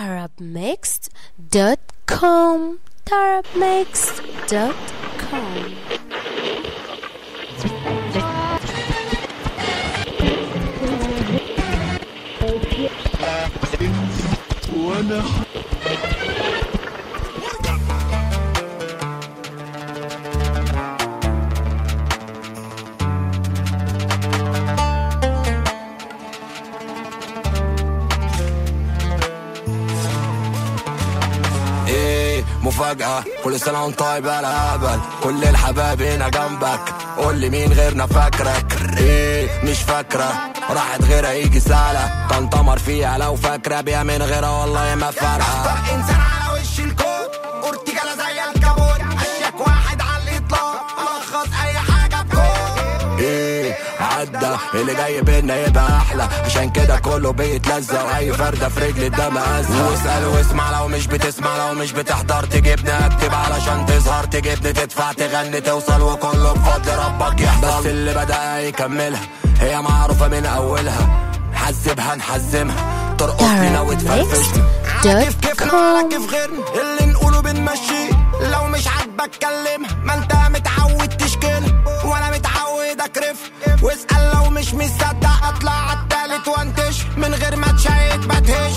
tarabmixed.com tarabmixed.com وانا ايه مفاجأة كل سنة وانت طيب يا الهبل كل الحبايب هنا جنبك قول لي مين غيرنا فاكرك ايه مش فاكرة راحت غيرها يجي سهلة كان تمر فيها لو فاكرة بيها من غيرها والله ما فارقة انسان على وش الكون اورتيجالا زي الكابون اشيك واحد على الاطلاق الخص اي حاجه بكون ايه عدى اللي جاي بينا يبقى احلى عشان كده كله بيتلزق واي فرده في رجل الدم ازرق واسال واسمع لو مش بتسمع لو مش بتحضر تجيبني اكتب علشان تظهر تجيبني تدفع تغني توصل وكله بفضل ربك يحصل بس اللي بدا يكملها هي معروفه من اولها نحذبها نحزمها ترقصني لو اتفرفشت كيف كيفنا على tarabmixed.com كيف غيرنا اللي نقوله بنمشي لو مش عاجبك كلمها ما انت متعود تشكيلها وانا متعود اكرف واسال لو مش مصدق اطلع عالتالت وانتش من غير ما تشيك بتهش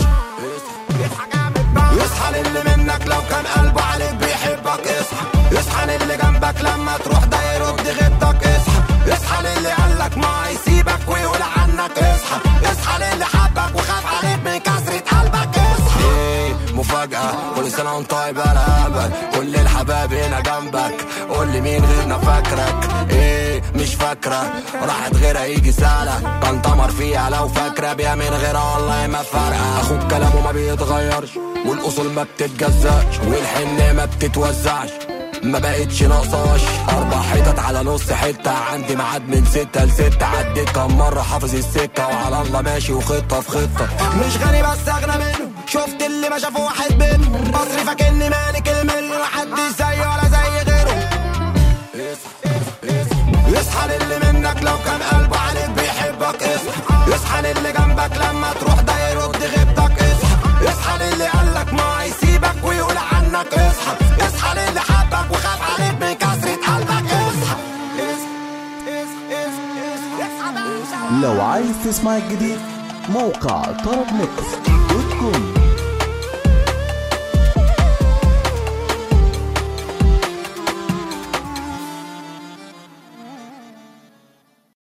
يصحى للي منك لو كان قلبه عليك بيحبك اصحى يصحى للي جنبك لما تروح ده يرد غيبتك اصحى يصحى للي قالك ما هيسيبك ويقول عنك اصحى يصحى للي حبك وخاف عليك من كسرة قلبك اصحى ايه مفاجأة كل سنة وانت طيب يا الهبل كل الحبايب هنا جنبك قول لي مين غيرنا فاكرك ايه مش فاكرة راحت غيرها يجي سهلة كان تمر فيها لو فاكرة بيها من غيرها والله ما فارقة اخوك كلامه ما بيتغيرش والاصول ما بتتجزأش والحنة ما بتتوزعش ما بقتش ناقصاش اربع حتت على نص حته عندي ميعاد من ستة لستة عديت كم مره حافظ السكه وعلى الله ماشي وخطه في خطه مش غني بس اغنى منه شفت اللي ما شافه واحد منه بصرف اكني مالك المل محدش زيه ولا زي غيره يصحى للي منك لو كان قلبه عليك بيحبك اصحى يصحى للي جنبك لما تروح ده يرد غيبتك اصحى يصحى للي قالك ما هيسيبك ويقول عنك اصحى يصحى للي حبك وخاف عليك من كسرة قلبك اصحى لو عايز تسمع الجديد موقع طرب ميكس دوت كوم